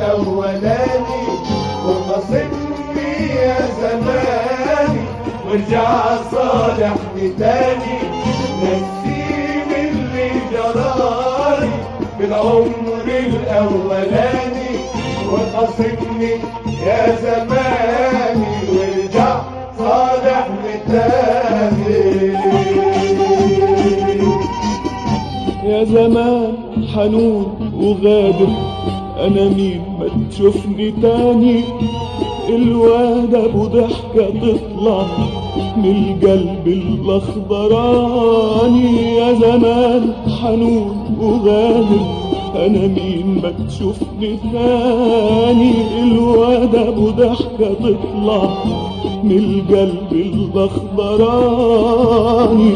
الأولاني وخاصمني يا زماني وارجع صالحني تاني نسيني اللي جرالي بالعمر الأولاني وخاصمني يا زماني وارجع صالحني تاني يا زمان حنون وغادر انا مين ما تشوفني تاني الواد ابو ضحكة تطلع من القلب الاخضراني يا زمان حنون وغادر انا مين ما تشوفني تاني الواد ابو ضحكة تطلع من القلب الاخضراني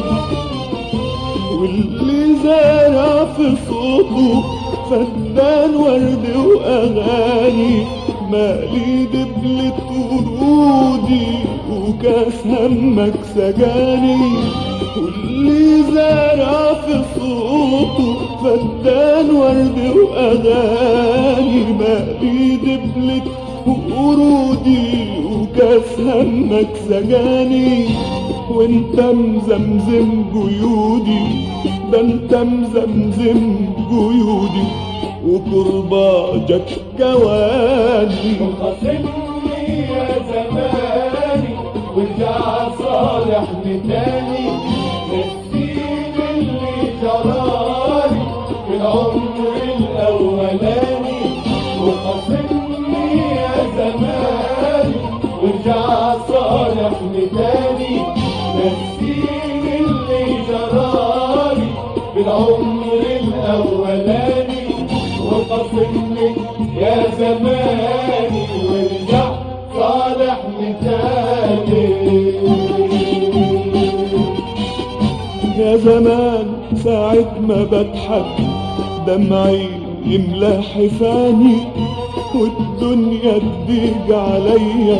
واللي زرع في صوته فنان ورد واغاني مالي دبلة ورودي وكاس همك سجاني واللي زرع في صوته فنان ورد واغاني مالي دبلة ورودي وكاس همك سجاني وانت مزمزم جيودي ده انت مزمزم جيودي وكرباجك جواني وخاصمني يا زماني وارجع صالحني تاني نسيني اللي جرالي في العمر الأولاني وخاصمني يا زماني وارجع صالحني تاني نسيني اللي جرالي في العمر الأولاني وخاصمني يا زماني وارجع صالحني تاني يا زمان ساعة ما بضحك دمعي يملى حفاني والدنيا تضيق عليا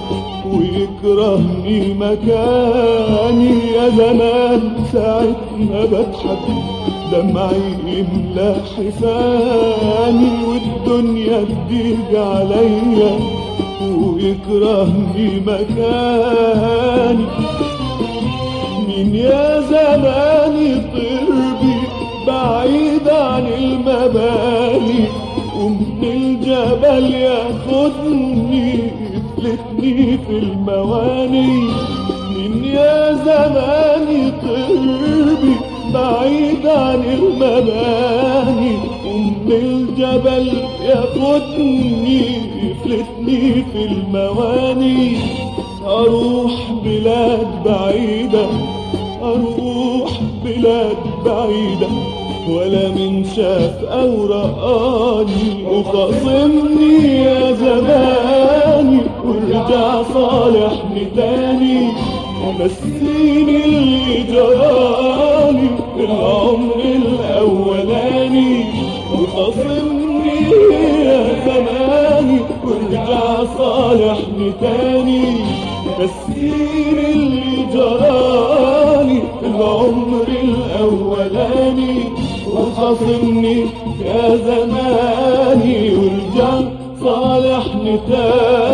ويكرهني مكاني يا زمان ساعة ما بضحك دمعي يملى حفاني والدنيا تضيق عليا ويكرهني مكاني مين يا زماني طربي بعيد عن المباني ومن الجبل ياخدني يفلتني في المواني مين يا زماني طربي بعيد عن المباني ومن الجبل ياخدني يفلتني في المواني أروح بلاد بعيدة أروح بلاد بعيدة ولا من شاف أو رآني وخاصمني يا زماني وارجع صالحني تاني نسيني اللي جرالي العمر الأولاني وخاصمني يا زماني وارجع صالحني تاني نسيني اللي جرالي العمر الأولاني وخاصمني يا زماني وارجع صالحني تاني